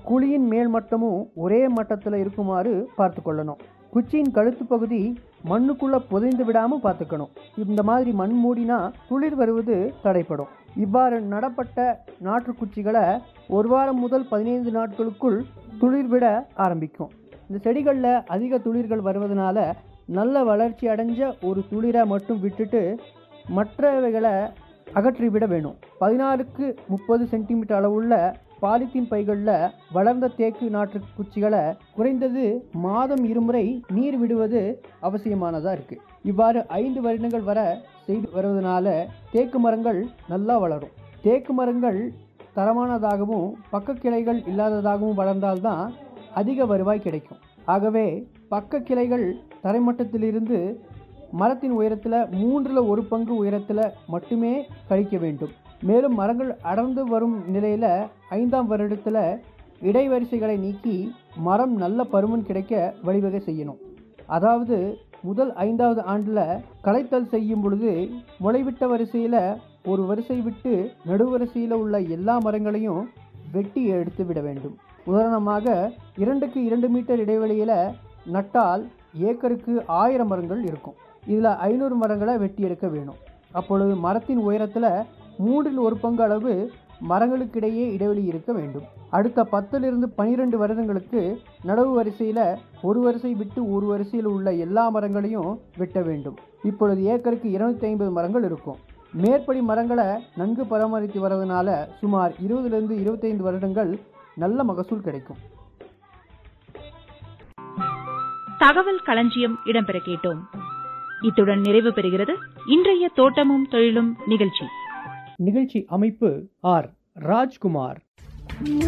குழியின் மேல் மட்டமும் ஒரே மட்டத்தில் இருக்குமாறு பார்த்து கொள்ளணும் குச்சியின் கழுத்து பகுதி மண்ணுக்குள்ள புதைந்து விடாமல் பார்த்துக்கணும் இந்த மாதிரி மண் மூடினா துளிர் வருவது தடைப்படும் இவ்வாறு நடப்பட்ட நாற்று குச்சிகளை ஒரு வாரம் முதல் பதினைந்து நாட்களுக்குள் துளிர் விட ஆரம்பிக்கும் இந்த செடிகளில் அதிக துளிர்கள் வருவதனால நல்ல வளர்ச்சி அடைஞ்ச ஒரு துளிரை மட்டும் விட்டுட்டு மற்றவைகளை அகற்றிவிட வேணும் பதினாறுக்கு முப்பது சென்டிமீட்டர் அளவுள்ள பாலித்தீன் பைகளில் வளர்ந்த தேக்கு நாற்று குச்சிகளை குறைந்தது மாதம் இருமுறை நீர் விடுவது அவசியமானதாக இருக்குது இவ்வாறு ஐந்து வருடங்கள் வர செய்து வருவதனால தேக்கு மரங்கள் நல்லா வளரும் தேக்கு மரங்கள் தரமானதாகவும் பக்க கிளைகள் இல்லாததாகவும் வளர்ந்தால்தான் அதிக வருவாய் கிடைக்கும் ஆகவே பக்க கிளைகள் தரைமட்டத்திலிருந்து மரத்தின் உயரத்தில் மூன்றில் ஒரு பங்கு உயரத்தில் மட்டுமே கழிக்க வேண்டும் மேலும் மரங்கள் அடர்ந்து வரும் நிலையில் ஐந்தாம் வருடத்தில் இடைவரிசைகளை நீக்கி மரம் நல்ல பருமன் கிடைக்க வழிவகை செய்யணும் அதாவது முதல் ஐந்தாவது ஆண்டில் களைத்தல் செய்யும் பொழுது முளைவிட்ட வரிசையில் ஒரு வரிசை விட்டு நடுவரிசையில் உள்ள எல்லா மரங்களையும் வெட்டி எடுத்து விட வேண்டும் உதாரணமாக இரண்டுக்கு இரண்டு மீட்டர் இடைவெளியில் நட்டால் ஏக்கருக்கு ஆயிரம் மரங்கள் இருக்கும் இதில் ஐநூறு மரங்களை வெட்டி எடுக்க வேணும் அப்பொழுது மரத்தின் உயரத்தில் மூன்றில் ஒரு பங்கு அளவு மரங்களுக்கிடையே இடைவெளி இருக்க வேண்டும் அடுத்த பத்திலிருந்து பனிரெண்டு வருடங்களுக்கு நடவு வரிசையில் ஒரு வரிசை விட்டு ஒரு வரிசையில் உள்ள எல்லா மரங்களையும் வெட்ட வேண்டும் இப்பொழுது ஏக்கருக்கு இருநூத்தி ஐம்பது மரங்கள் இருக்கும் மேற்படி மரங்களை நன்கு பராமரித்து வரதுனால சுமார் இருபதுலேருந்து இருபத்தைந்து வருடங்கள் நல்ல மகசூல் கிடைக்கும் தகவல் களஞ்சியம் இடம்பெற கேட்டோம் இத்துடன் நிறைவு பெறுகிறது இன்றைய தோட்டமும் தொழிலும் நிகழ்ச்சி நிகழ்ச்சி அமைப்பு ஆர் ராஜ்குமார்